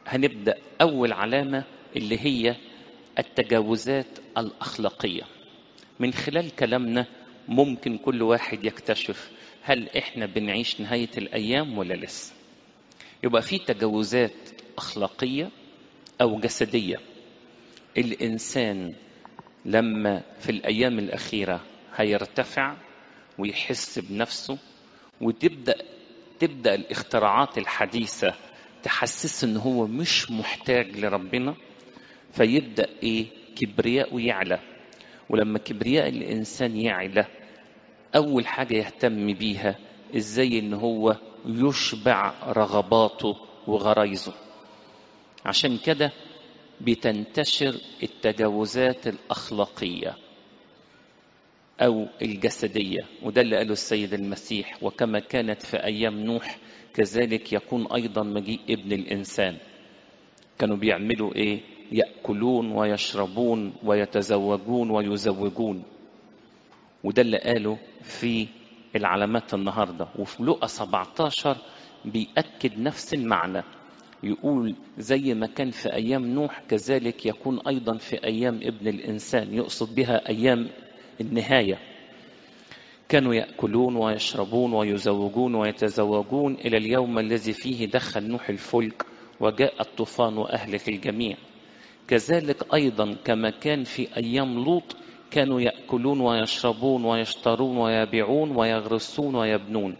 هنبدأ أول علامة اللي هي التجاوزات الأخلاقية من خلال كلامنا ممكن كل واحد يكتشف هل احنا بنعيش نهاية الأيام ولا لسه يبقى في تجاوزات أخلاقية أو جسدية الإنسان لما في الأيام الأخيرة هيرتفع ويحس بنفسه وتبدأ تبدأ الاختراعات الحديثة تحسس ان هو مش محتاج لربنا فيبدأ ايه كبرياء يعلى ولما كبرياء الإنسان يعلى أول حاجة يهتم بيها ازاي ان هو يشبع رغباته وغرايزه عشان كده بتنتشر التجاوزات الأخلاقية أو الجسدية وده اللي قاله السيد المسيح وكما كانت في أيام نوح كذلك يكون أيضا مجيء ابن الإنسان كانوا بيعملوا إيه يأكلون ويشربون ويتزوجون ويزوجون وده اللي قاله في العلامات النهاردة وفي لقى 17 بيأكد نفس المعنى يقول زي ما كان في أيام نوح كذلك يكون أيضا في أيام ابن الإنسان يقصد بها أيام النهاية كانوا يأكلون ويشربون ويزوجون ويتزوجون إلى اليوم الذي فيه دخل نوح الفلك وجاء الطوفان وأهلك الجميع كذلك أيضا كما كان في أيام لوط كانوا يأكلون ويشربون ويشترون ويبيعون ويغرسون ويبنون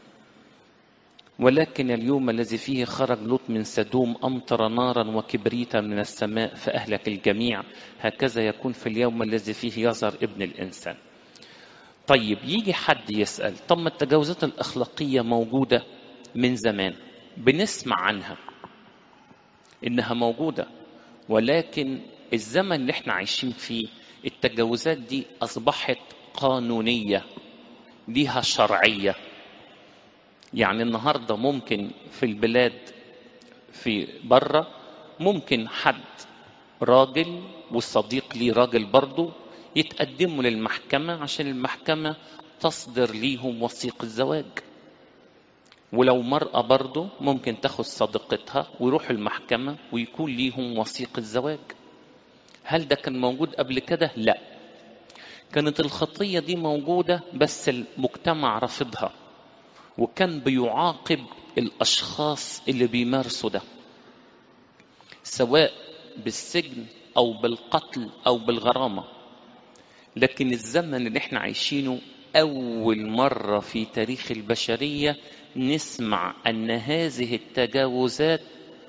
ولكن اليوم الذي فيه خرج لوط من سدوم أمطر نارا وكبريتا من السماء فأهلك الجميع هكذا يكون في اليوم الذي فيه يظهر ابن الإنسان طيب يجي حد يسأل طب ما التجاوزات الأخلاقية موجودة من زمان بنسمع عنها إنها موجودة ولكن الزمن اللي احنا عايشين فيه التجاوزات دي أصبحت قانونية ليها شرعية يعني النهارده ممكن في البلاد في بره ممكن حد راجل والصديق ليه راجل برضه يتقدموا للمحكمة عشان المحكمة تصدر ليهم وثيق الزواج ولو مرأة برضه ممكن تاخد صديقتها ويروحوا المحكمة ويكون ليهم وثيق الزواج هل ده كان موجود قبل كده؟ لا كانت الخطية دي موجودة بس المجتمع رافضها وكان بيعاقب الاشخاص اللي بيمارسوا ده سواء بالسجن او بالقتل او بالغرامه لكن الزمن اللي احنا عايشينه اول مره في تاريخ البشريه نسمع ان هذه التجاوزات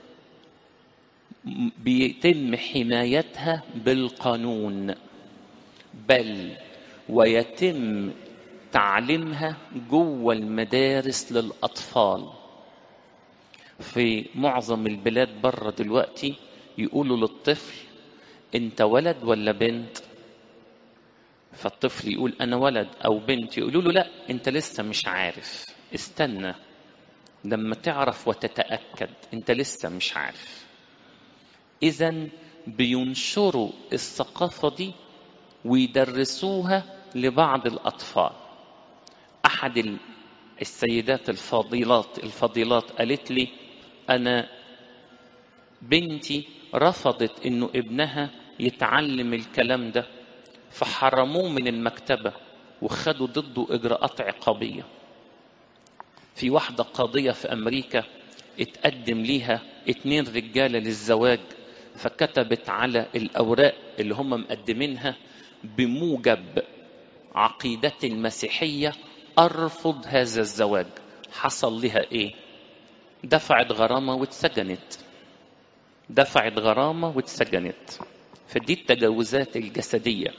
بيتم حمايتها بالقانون بل ويتم تعليمها جوه المدارس للأطفال في معظم البلاد بره دلوقتي يقولوا للطفل انت ولد ولا بنت فالطفل يقول انا ولد او بنت يقولوا له لا انت لسه مش عارف استنى لما تعرف وتتاكد انت لسه مش عارف اذا بينشروا الثقافه دي ويدرسوها لبعض الاطفال احد السيدات الفاضلات الفضيلات قالت لي انا بنتي رفضت انه ابنها يتعلم الكلام ده فحرموه من المكتبه وخدوا ضده اجراءات عقابيه في واحده قاضيه في امريكا اتقدم ليها اتنين رجاله للزواج فكتبت على الاوراق اللي هم مقدمينها بموجب عقيدتي المسيحيه ارفض هذا الزواج حصل لها ايه دفعت غرامه واتسجنت دفعت غرامه واتسجنت فدي التجاوزات الجسديه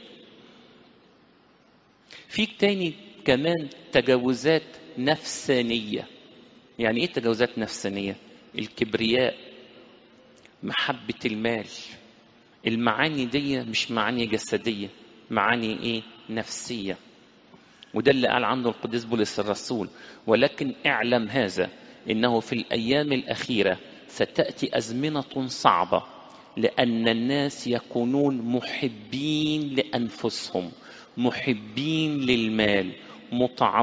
في تاني كمان تجاوزات نفسانيه يعني ايه تجاوزات نفسانيه الكبرياء محبه المال المعاني دي مش معاني جسديه معاني ايه نفسيه وده اللي قال عنه القديس بولس الرسول ولكن اعلم هذا انه في الايام الاخيره ستاتي ازمنه صعبه لان الناس يكونون محبين لانفسهم محبين للمال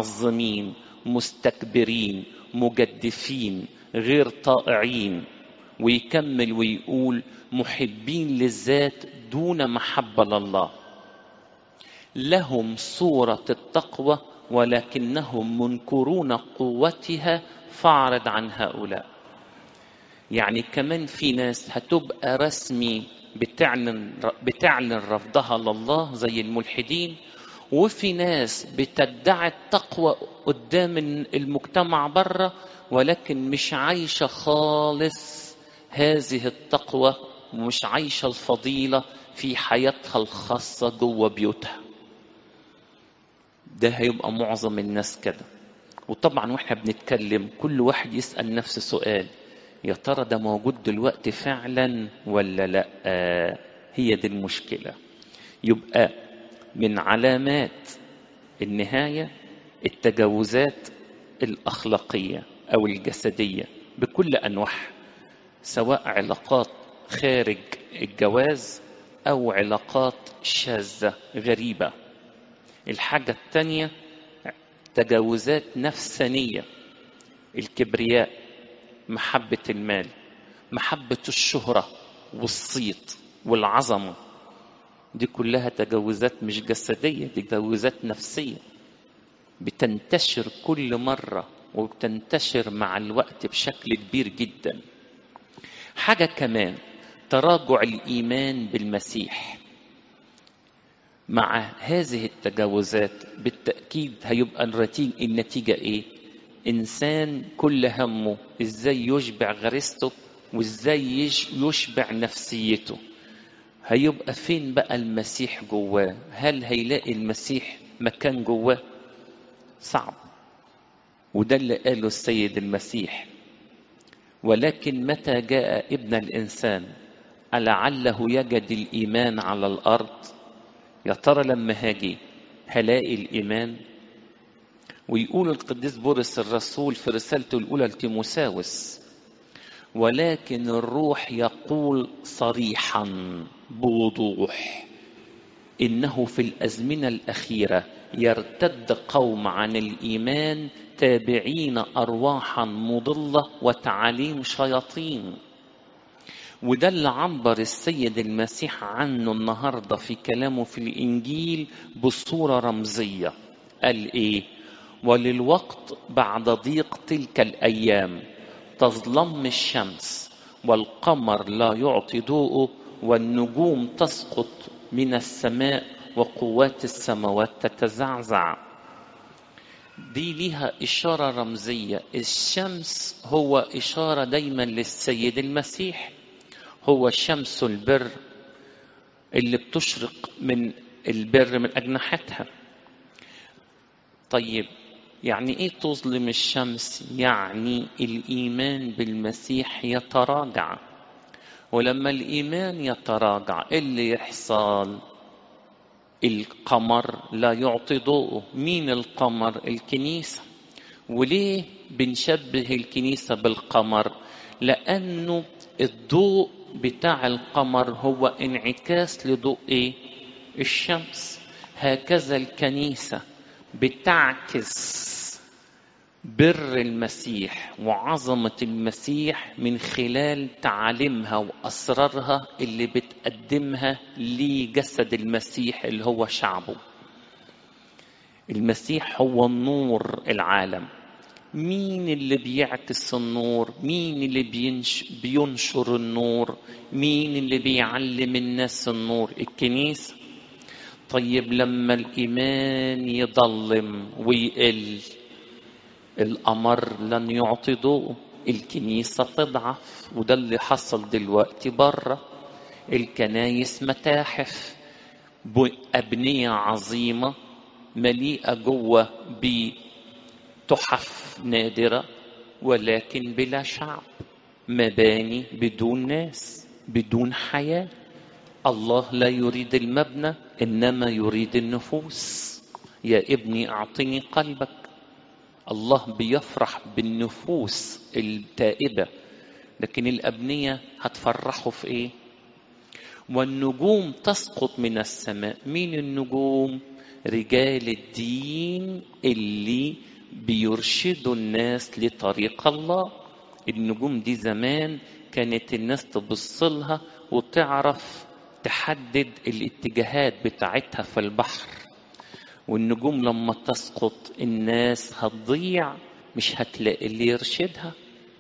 متعظمين مستكبرين مجدفين غير طائعين ويكمل ويقول محبين للذات دون محبة لله لهم صورة التقوى ولكنهم منكرون قوتها فاعرض عن هؤلاء يعني كمان في ناس هتبقى رسمي بتعلن بتعلن رفضها لله زي الملحدين وفي ناس بتدعي التقوى قدام المجتمع بره ولكن مش عايشه خالص هذه التقوى ومش عايشه الفضيله في حياتها الخاصه جوه بيوتها ده هيبقى معظم الناس كده وطبعا واحنا بنتكلم كل واحد يسال نفسه سؤال يا ترى ده موجود دلوقتي فعلا ولا لا آه هي دي المشكله يبقى من علامات النهايه التجاوزات الاخلاقيه او الجسديه بكل انواعها سواء علاقات خارج الجواز او علاقات شاذه غريبه الحاجه الثانيه تجاوزات نفسانيه الكبرياء محبه المال محبه الشهره والصيت والعظمه دي كلها تجاوزات مش جسديه دي تجاوزات نفسيه بتنتشر كل مره وبتنتشر مع الوقت بشكل كبير جدا حاجه كمان تراجع الايمان بالمسيح مع هذه التجاوزات بالتاكيد هيبقى النتيجه ايه انسان كل همه ازاي يشبع غريزته وازاي يشبع نفسيته هيبقى فين بقى المسيح جواه هل هيلاقي المسيح مكان جواه صعب وده اللي قاله السيد المسيح ولكن متى جاء ابن الانسان ألعله يجد الايمان على الارض يا ترى لما هاجي هلاقي الايمان ويقول القديس بولس الرسول في رسالته الاولى لتيموساوس ولكن الروح يقول صريحا بوضوح انه في الازمنه الاخيره يرتد قوم عن الايمان تابعين ارواحا مضله وتعاليم شياطين وده اللي عبر السيد المسيح عنه النهارده في كلامه في الانجيل بصوره رمزيه قال ايه وللوقت بعد ضيق تلك الايام تظلم الشمس والقمر لا يعطي ضوءه والنجوم تسقط من السماء وقوات السماوات تتزعزع دي ليها إشارة رمزية الشمس هو إشارة دايما للسيد المسيح هو شمس البر اللي بتشرق من البر من أجنحتها طيب يعني ايه تظلم الشمس يعني الايمان بالمسيح يتراجع ولما الايمان يتراجع إيه اللي يحصل القمر لا يعطي ضوءه مين القمر الكنيسه وليه بنشبه الكنيسه بالقمر لانه الضوء بتاع القمر هو انعكاس لضوء ايه الشمس هكذا الكنيسه بتعكس بر المسيح وعظمة المسيح من خلال تعاليمها وأسرارها اللي بتقدمها لجسد المسيح اللي هو شعبه المسيح هو النور العالم مين اللي بيعكس النور مين اللي بينش بينشر النور مين اللي بيعلم الناس النور الكنيسة طيب لما الإيمان يضلم ويقل القمر لن يعطي ضوء الكنيسة تضعف وده اللي حصل دلوقتي بره الكنايس متاحف أبنية عظيمة مليئة جوه بتحف نادرة ولكن بلا شعب مباني بدون ناس بدون حياة الله لا يريد المبنى إنما يريد النفوس يا ابني أعطني قلبك الله بيفرح بالنفوس التائبة لكن الأبنية هتفرحوا في إيه؟ والنجوم تسقط من السماء مين النجوم؟ رجال الدين اللي بيرشدوا الناس لطريق الله النجوم دي زمان كانت الناس تبص لها وتعرف تحدد الاتجاهات بتاعتها في البحر والنجوم لما تسقط الناس هتضيع مش هتلاقي اللي يرشدها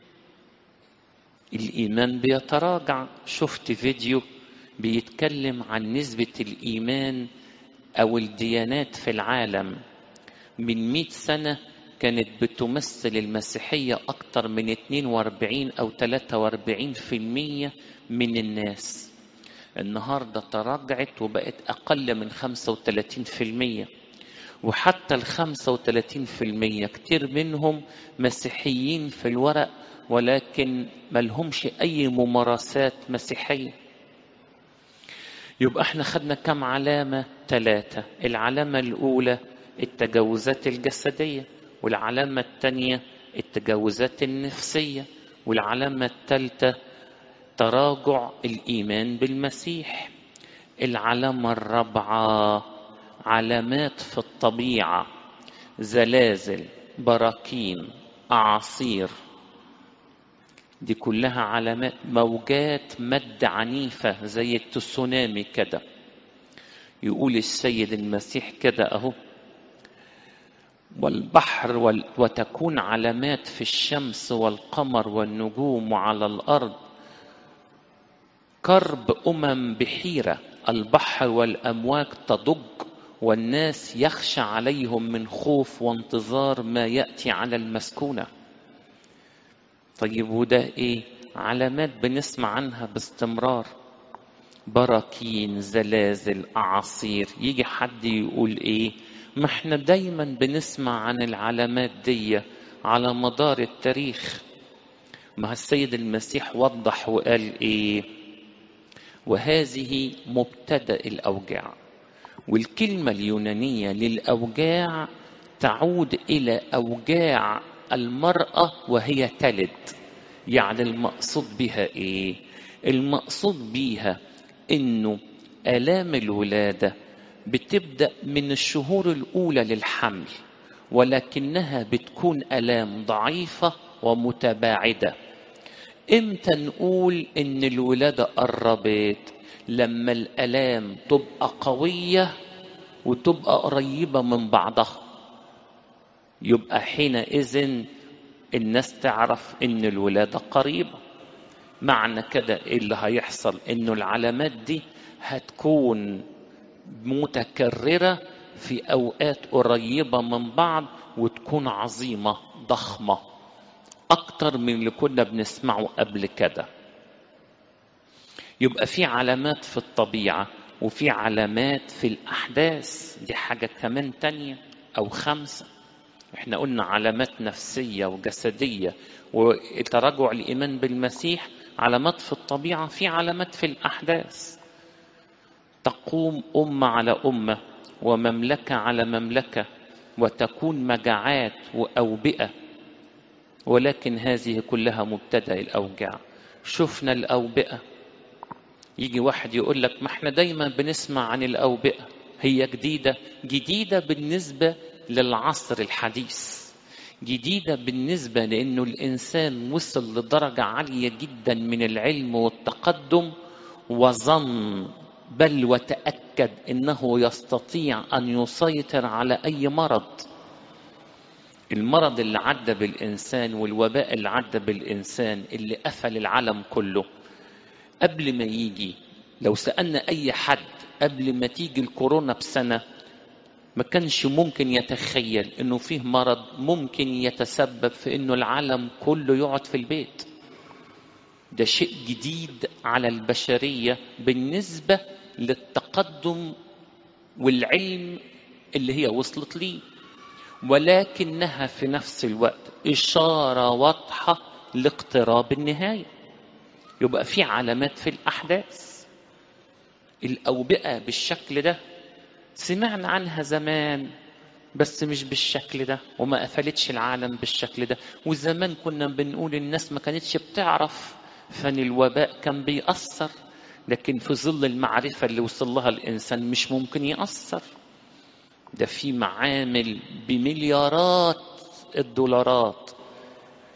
الإيمان بيتراجع شفت فيديو بيتكلم عن نسبة الإيمان أو الديانات في العالم من مئة سنة كانت بتمثل المسيحية أكثر من 42 أو 43 في المية من الناس النهاردة تراجعت وبقت أقل من 35 في المية وحتى ال 35 في المية كتير منهم مسيحيين في الورق ولكن ملهمش أي ممارسات مسيحية يبقى احنا خدنا كم علامة ثلاثة العلامة الأولى التجاوزات الجسدية والعلامة الثانية التجاوزات النفسية والعلامة الثالثة تراجع الإيمان بالمسيح العلامة الرابعة علامات في الطبيعة زلازل براكين أعاصير دي كلها علامات موجات مد عنيفة زي التسونامي كده يقول السيد المسيح كده أهو والبحر وال... وتكون علامات في الشمس والقمر والنجوم وعلى الأرض كرب أمم بحيرة البحر والأمواج تضج والناس يخشى عليهم من خوف وانتظار ما يأتي على المسكونة طيب وده ايه علامات بنسمع عنها باستمرار براكين زلازل اعاصير يجي حد يقول ايه ما احنا دايما بنسمع عن العلامات دي على مدار التاريخ ما السيد المسيح وضح وقال ايه وهذه مبتدا الاوجاع والكلمه اليونانيه للاوجاع تعود الى اوجاع المرأة وهي تلد يعني المقصود بها ايه المقصود بيها انه آلام الولادة بتبدأ من الشهور الأولى للحمل ولكنها بتكون آلام ضعيفة ومتباعدة امتى نقول ان الولادة قربت لما الآلام تبقى قوية وتبقى قريبة من بعضها يبقى حينئذ الناس تعرف ان الولادة قريبة معنى كده إيه اللي هيحصل انه العلامات دي هتكون متكررة في اوقات قريبة من بعض وتكون عظيمة ضخمة اكتر من اللي كنا بنسمعه قبل كده يبقى في علامات في الطبيعة وفي علامات في الأحداث دي حاجة كمان تانية أو خمسة احنا قلنا علامات نفسية وجسدية وتراجع الإيمان بالمسيح علامات في الطبيعة في علامات في الأحداث تقوم أمة على أمة ومملكة على مملكة وتكون مجاعات وأوبئة ولكن هذه كلها مبتدأ الأوجاع شفنا الأوبئة يجي واحد يقول لك ما احنا دايما بنسمع عن الأوبئة هي جديدة جديدة بالنسبة للعصر الحديث جديدة بالنسبة لأنه الإنسان وصل لدرجة عالية جدا من العلم والتقدم وظن بل وتأكد أنه يستطيع أن يسيطر على أي مرض المرض اللي عدى بالإنسان والوباء اللي عدى بالإنسان اللي قفل العالم كله قبل ما يجي لو سألنا أي حد قبل ما تيجي الكورونا بسنة ما كانش ممكن يتخيل انه فيه مرض ممكن يتسبب في انه العالم كله يقعد في البيت ده شيء جديد على البشرية بالنسبة للتقدم والعلم اللي هي وصلت ليه ولكنها في نفس الوقت إشارة واضحة لاقتراب النهاية يبقى في علامات في الأحداث الأوبئة بالشكل ده سمعنا عنها زمان بس مش بالشكل ده وما قفلتش العالم بالشكل ده وزمان كنا بنقول الناس ما كانتش بتعرف فان الوباء كان بيأثر لكن في ظل المعرفة اللي وصل لها الإنسان مش ممكن يأثر ده في معامل بمليارات الدولارات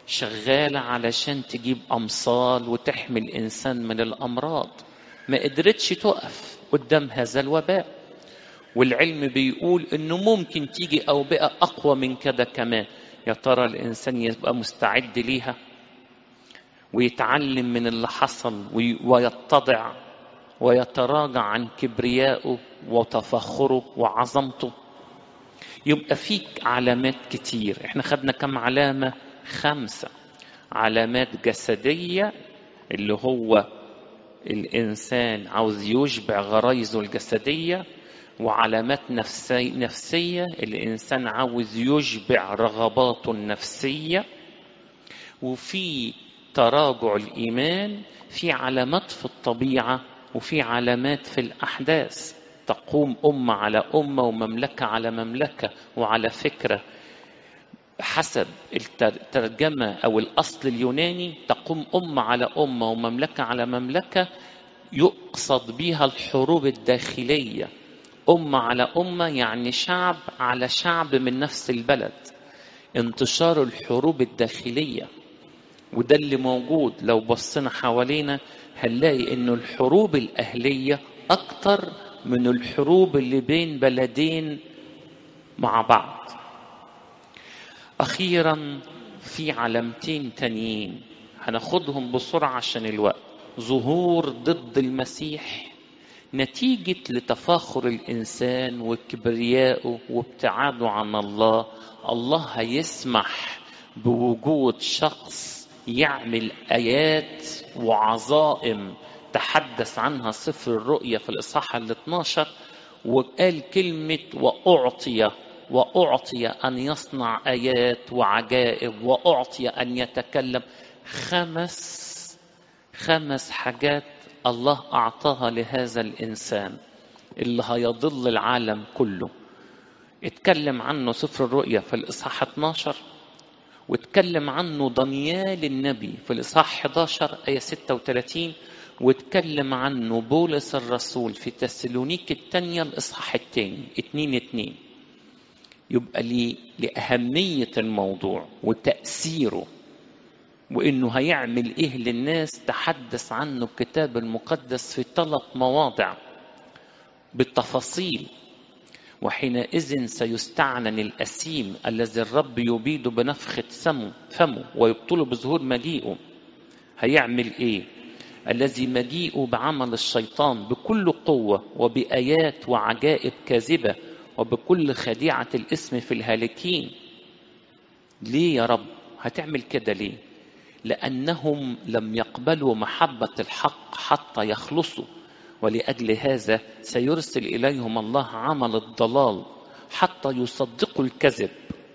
شغالة علشان تجيب أمصال وتحمي الإنسان من الأمراض ما قدرتش تقف قدام هذا الوباء والعلم بيقول إنه ممكن تيجي أوبئة أقوى من كده كمان يا ترى الإنسان يبقى مستعد ليها ويتعلم من اللي حصل ويتضع ويتراجع عن كبريائه وتفخره وعظمته يبقى فيك علامات كتير احنا خدنا كم علامة خمسة علامات جسدية اللي هو الإنسان عاوز يشبع غرايزه الجسدية وعلامات نفسي نفسية الإنسان عاوز يشبع رغباته النفسية وفي تراجع الإيمان في علامات في الطبيعة وفي علامات في الأحداث تقوم أمة على أمة ومملكة على مملكة وعلى فكرة حسب الترجمة أو الأصل اليوناني تقوم أمة على أمة ومملكة على مملكة يقصد بها الحروب الداخلية أمة على أمة يعني شعب على شعب من نفس البلد انتشار الحروب الداخلية وده اللي موجود لو بصينا حوالينا هنلاقي إنه الحروب الأهلية أكتر من الحروب اللي بين بلدين مع بعض أخيرا في علامتين تانيين هناخدهم بسرعة عشان الوقت ظهور ضد المسيح نتيجة لتفاخر الإنسان وكبريائه وابتعاده عن الله الله هيسمح بوجود شخص يعمل آيات وعظائم تحدث عنها سفر الرؤيا في الإصحاح ال 12 وقال كلمة وأعطي وأعطي أن يصنع آيات وعجائب وأعطي أن يتكلم خمس خمس حاجات الله أعطاها لهذا الإنسان اللي هيضل العالم كله اتكلم عنه سفر الرؤيا في الإصحاح 12 واتكلم عنه دانيال النبي في الإصحاح 11 آية 36 واتكلم عنه بولس الرسول في تسالونيك الثانية الإصحاح الثاني اتنين اتنين يبقى لي لأهمية الموضوع وتأثيره وإنه هيعمل إيه للناس تحدث عنه الكتاب المقدس في ثلاث مواضع بالتفاصيل وحينئذ سيستعلن الأسيم الذي الرب يبيد بنفخة سمه فمه ويبطله بظهور مجيئه هيعمل إيه؟ الذي مجيئه بعمل الشيطان بكل قوة وبآيات وعجائب كاذبة وبكل خديعة الاسم في الهالكين ليه يا رب هتعمل كده ليه لأنهم لم يقبلوا محبة الحق حتى يخلصوا ولأجل هذا سيرسل إليهم الله عمل الضلال حتى يصدقوا الكذب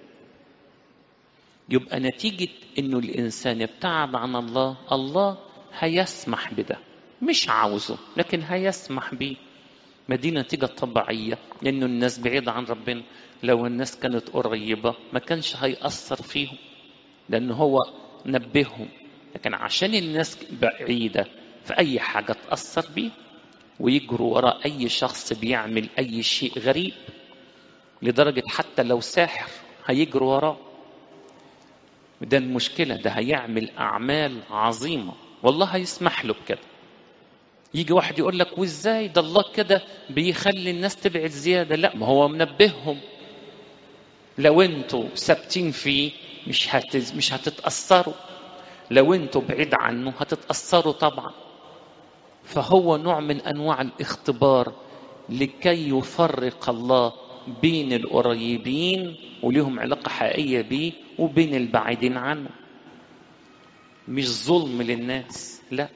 يبقى نتيجة إنه الإنسان ابتعد عن الله الله هيسمح بده مش عاوزه لكن هيسمح بيه ما دي نتيجة طبيعية لأنه الناس بعيدة عن ربنا لو الناس كانت قريبة ما كانش هيأثر فيهم لأن هو نبههم لكن عشان الناس بعيدة في أي حاجة تأثر بيه ويجروا وراء أي شخص بيعمل أي شيء غريب لدرجة حتى لو ساحر هيجروا وراه ده المشكلة ده هيعمل أعمال عظيمة والله هيسمح له بكده يجي واحد يقول لك وازاي ده الله كده بيخلي الناس تبعد زيادة لا ما هو منبههم لو انتوا ثابتين فيه مش هتز... مش هتتأثروا لو انتوا بعيد عنه هتتأثروا طبعا فهو نوع من انواع الاختبار لكي يفرق الله بين القريبين وليهم علاقة حقيقية بيه وبين البعيدين عنه مش ظلم للناس لا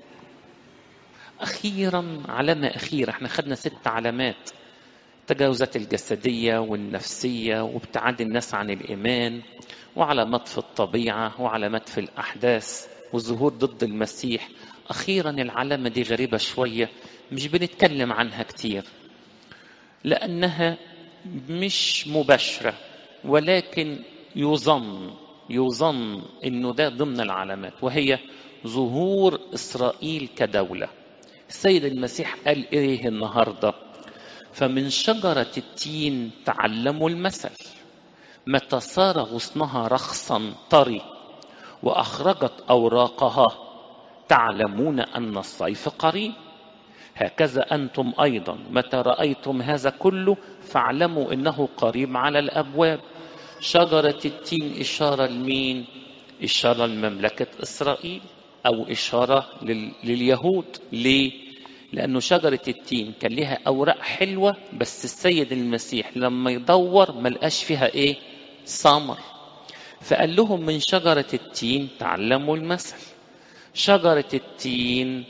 أخيرا علامة أخيرة احنا خدنا ست علامات التجاوزات الجسدية والنفسية وابتعاد الناس عن الإيمان وعلامات في الطبيعة وعلامات في الأحداث والظهور ضد المسيح أخيرا العلامة دي غريبة شوية مش بنتكلم عنها كتير لأنها مش مباشرة ولكن يظن يظن انه ده ضمن العلامات وهي ظهور اسرائيل كدوله السيد المسيح قال ايه النهارده فمن شجره التين تعلموا المثل متى صار غصنها رخصا طري وأخرجت أوراقها تعلمون أن الصيف قريب هكذا أنتم أيضا متى رأيتم هذا كله فاعلموا أنه قريب على الأبواب شجرة التين إشارة لمين؟ إشارة لمملكة إسرائيل أو إشارة لل... لليهود ليه؟ لأنه شجرة التين كان لها أوراق حلوة بس السيد المسيح لما يدور ملقاش فيها إيه؟ ثمر فقال لهم من شجرة التين تعلموا المثل شجرة التين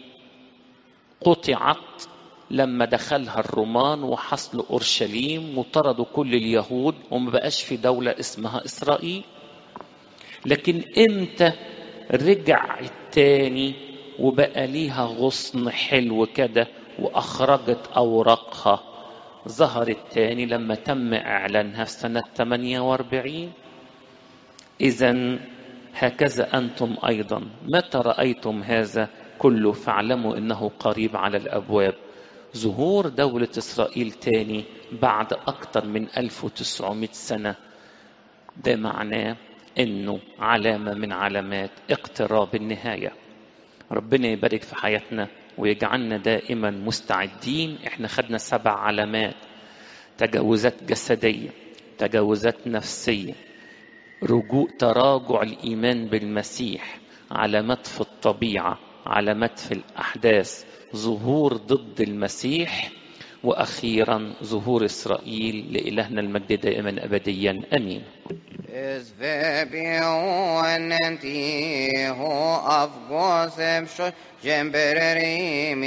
قطعت لما دخلها الرومان وحصلوا اورشليم وطردوا كل اليهود وما بقاش في دوله اسمها اسرائيل لكن امتى رجع التاني وبقى ليها غصن حلو كده واخرجت اوراقها ظهر التاني لما تم اعلانها في سنه 48 اذا هكذا انتم ايضا متى رايتم هذا كله فاعلموا انه قريب على الابواب ظهور دولة إسرائيل تاني بعد أكثر من 1900 سنة ده معناه إنه علامة من علامات اقتراب النهاية ربنا يبارك في حياتنا ويجعلنا دائما مستعدين احنا خدنا سبع علامات تجاوزات جسدية تجاوزات نفسية رجوع تراجع الإيمان بالمسيح علامات في الطبيعة علامات في الأحداث ظهور ضد المسيح واخيرا ظهور اسرائيل لالهنا المجد دائما ابديا امين Esvebion en ti ho av gåsem sjø,